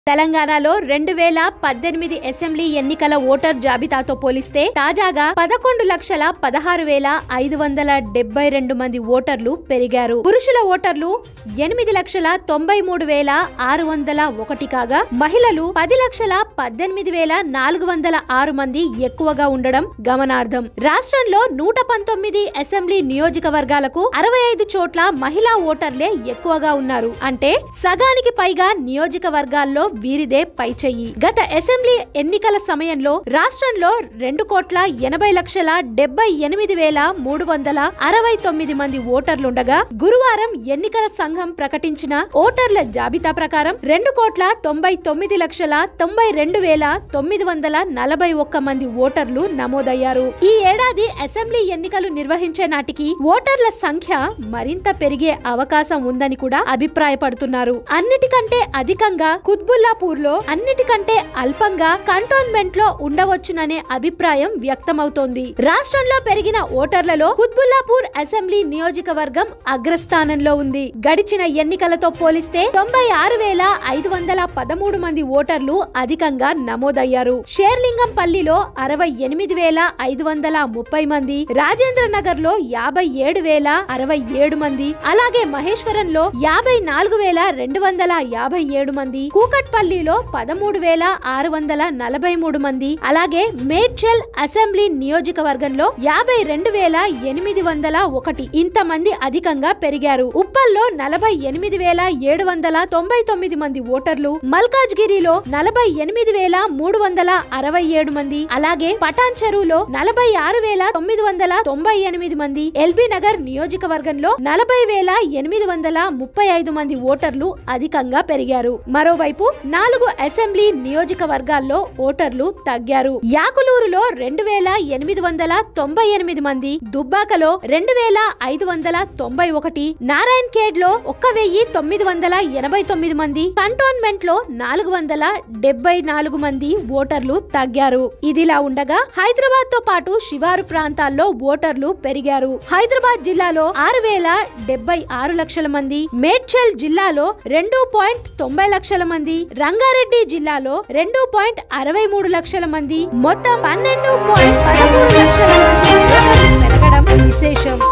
తెలంగాణలో రెండు వేల పద్దెనిమిది అసెంబ్లీ ఎన్నికల ఓటర్ జాబితాతో పోలిస్తే తాజాగా పదకొండు లక్షల పదహారు వేల ఐదు వందల డెబ్బై రెండు మంది ఓటర్లు పెరిగారు పురుషుల ఓటర్లు ఎనిమిది లక్షల తొంభై మూడు వేల ఆరు వందల ఒకటి కాగా మహిళలు పది లక్షల పద్దెనిమిది వేల నాలుగు వందల ఆరు మంది ఎక్కువగా ఉండడం గమనార్హం రాష్ట్రంలో నూట పంతొమ్మిది అసెంబ్లీ నియోజకవర్గాలకు అరవై ఐదు చోట్ల మహిళా ఓటర్లే ఎక్కువగా ఉన్నారు అంటే సగానికి పైగా నియోజకవర్గాల్లో వీరిదే పైచెయ్యి గత అసెంబ్లీ ఎన్నికల సమయంలో రాష్ట్రంలో రెండు కోట్ల ఎనభై లక్షల డెబ్బై ఎనిమిది వేల మూడు వందల అరవై తొమ్మిది మంది ఓటర్లుండగా గురువారం ఎన్నికల సంఘం ప్రకటించిన ఓటర్ల జాబితా ప్రకారం రెండు కోట్ల తొంభై తొమ్మిది లక్షల తొంభై రెండు వేల తొమ్మిది వందల నలభై ఒక్క మంది ఓటర్లు నమోదయ్యారు ఈ ఏడాది అసెంబ్లీ ఎన్నికలు నిర్వహించే నాటికి ఓటర్ల సంఖ్య మరింత పెరిగే అవకాశం ఉందని కూడా అభిప్రాయపడుతున్నారు అన్నిటికంటే అధికంగా కుత్బుల్లాపూర్ లో అన్నిటికంటే అల్పంగా కంటోన్మెంట్ లో ఉండవచ్చుననే అభిప్రాయం వ్యక్తమవుతోంది రాష్ట్రంలో పెరిగిన ఓటర్లలో కుత్బుల్లాపూర్ అసెంబ్లీ నియోజకవర్గం అగ్రస్థానంలో ఉంది గడిచిన ఎన్నికలతో పోలిస్తే తొంభై ఆరు వేల ఐదు వందల పదమూడు మంది ఓటర్లు అధికంగా నమోదయ్యారు షేర్లింగంపల్లిలో అరవై ఎనిమిది వేల ఐదు వందల ముప్పై మంది రాజేంద్ర నగర్ లో యాభై ఏడు వేల అరవై ఏడు మంది అలాగే మహేశ్వరంలో యాభై నాలుగు వేల రెండు వందల యాభై ఏడు మంది కూకట్పల్లిలో పదమూడు వేల ఆరు వందల నలభై మూడు మంది అలాగే మేడ్చల్ అసెంబ్లీ నియోజకవర్గంలో యాభై రెండు వేల ఎనిమిది వందల ఒకటి ఇంతమంది అధికంగా పెరిగారు ఉప్పల్లో నలభై ఎనిమిది వేల ఏడు వందల తొంభై తొమ్మిది మంది ఓటర్లు మల్కాజ్గిరిలో నలభై ఎనిమిది వేల మూడు వందల అరవై ఏడు మంది అలాగే పటాన్ చెరువులో నలభై ఆరు వేల తొమ్మిది వందల తొంభై ఎనిమిది మంది ఎల్బీ నగర్ నియోజకవర్గంలో నలభై వేల ఎనిమిది వందల ముప్పై ఐదు మంది ఓటర్లు అధికంగా పెరిగారు మరోవైపు నాలుగు అసెంబ్లీ నియోజకవర్గాల్లో ఓటర్లు తగ్గారు యాకులూరులో రెండు వేల ఎనిమిది వందల తొంభై ఎనిమిది మంది దుబ్బాకలో రెండు వేల ఐదు వందల తొంభై ఒకటి నారాయణ్ ఖేడ్ లో ఒక్క వెయ్యి తొమ్మిది వందల ఎనభై తొమ్మిది మంది కంటోన్మెంట్ లో నాలుగు వందల డెబ్బై నాలుగు మంది ఓటర్లు తగ్గారు ఇదిలా ఉండగా హైదరాబాద్ తో పాటు శివారు ప్రాంతాల్లో ఓటర్లు పెరిగారు హైదరాబాద్ జిల్లాలో ఆరు వేల డెబ్బై ఆరు లక్షల మంది మేడ్చల్ జిల్లాలో రెండు పాయింట్ తొంభై లక్షల మంది రంగారెడ్డి జిల్లాలో రెండు పాయింట్ అరవై మూడు లక్షల మంది మొత్తం పన్నెండు పాయింట్ పదమూడు లక్షల మంది ఓటర్లు పెరగడం విశేషం